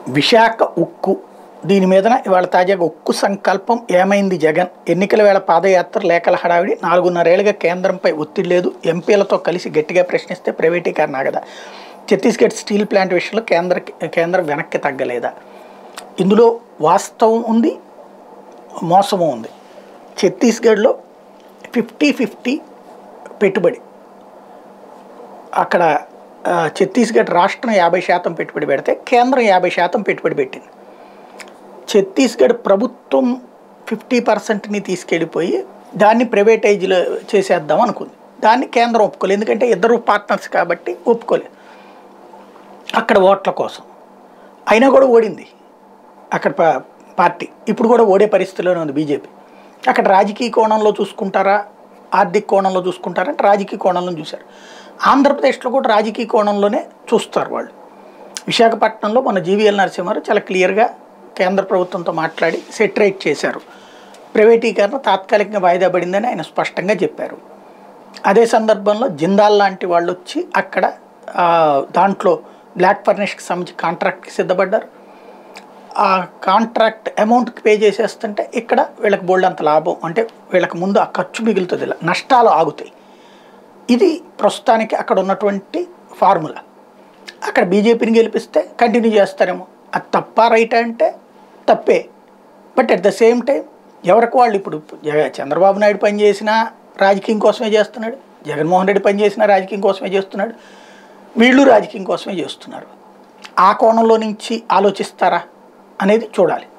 విశాఖ ఉక్కు దీని మీదన ఇవాళ తాజాగా ఉక్కు సంకల్పం ఏమైంది జగన్ ఎన్నికల వేళ పాదయాత్ర లేఖల హడావిడి నాలుగున్నరేళ్లుగా కేంద్రంపై ఒత్తిడి లేదు ఎంపీలతో కలిసి గట్టిగా ప్రశ్నిస్తే ప్రైవేటీకరణ ఆగదా ఛత్తీస్గఢ్ స్టీల్ ప్లాంట్ విషయంలో కేంద్ర కేంద్రం వెనక్కి తగ్గలేదా ఇందులో వాస్తవం ఉంది మోసము ఉంది ఛత్తీస్గఢ్లో ఫిఫ్టీ ఫిఫ్టీ పెట్టుబడి అక్కడ ఆ, ఛత్తీస్గఢ్ రాష్ట్రం యాభై శాతం పెట్టుబడి పెడితే కేంద్రం యాభై శాతం పెట్టుబడి పెట్టింది ఛత్తీస్గఢ్ ప్రభుత్వం ఫిఫ్టీ పర్సెంట్ని తీసుకెళ్ళిపోయి దాన్ని ప్రైవేటైజ్లో చేసేద్దాం అనుకుంది దాన్ని కేంద్రం ఒప్పుకోలేదు ఎందుకంటే ఇద్దరు పార్ట్నర్స్ కాబట్టి ఒప్పుకోలేదు అక్కడ ఓట్ల కోసం అయినా కూడా ఓడింది అక్కడ పా- పార్టీ ఇప్పుడు కూడా ఓడే పరిస్థితిలోనే ఉంది బీజేపీ అక్కడ రాజకీయ కోణంలో చూసుకుంటారా ఆర్థిక కోణంలో చూసుకుంటారా అంటే రాజకీయ కోణంలో చూశారు ఆంధ్రప్రదేశ్లో కూడా రాజకీయ కోణంలోనే చూస్తారు వాళ్ళు విశాఖపట్నంలో మన జీవీఎల్ నరసింహారావు చాలా క్లియర్గా కేంద్ర ప్రభుత్వంతో మాట్లాడి సెటరేట్ చేశారు ప్రైవేటీకరణ తాత్కాలికంగా వాయిదా పడిందని ఆయన స్పష్టంగా చెప్పారు అదే సందర్భంలో జిందాల్ లాంటి వాళ్ళు వచ్చి అక్కడ ఆ, దాంట్లో బ్లాక్ ఫర్నిష్కి సంబంధించి కాంట్రాక్ట్కి సిద్ధపడ్డారు ఆ కాంట్రాక్ట్ అమౌంట్కి పే చేసేస్తుంటే ఇక్కడ వీళ్ళకి బోల్డ్ అంత లాభం అంటే వీళ్ళకి ముందు ఆ ఖర్చు మిగులుతుంది ఇలా నష్టాలు ఆగుతాయి ఇది ప్రస్తుతానికి అక్కడ ఉన్నటువంటి ఫార్ములా అక్కడ బీజేపీని గెలిపిస్తే కంటిన్యూ చేస్తారేమో అది తప్ప రైట్ అంటే తప్పే but at the same time ఎవరికి వాళ్ళు ఇప్పుడు జగ- చంద్రబాబు నాయుడు పని చేసినా రాజకీయం కోసమే చేస్తున్నాడు జగన్మోహన్ రెడ్డి పని చేసినా రాజకీయం కోసమే చేస్తున్నాడు వీళ్ళు రాజకీయం కోసమే చేస్తున్నారు ఆ కోణంలో నుంచి ఆలోచిస్తారా అనేది చూడాలి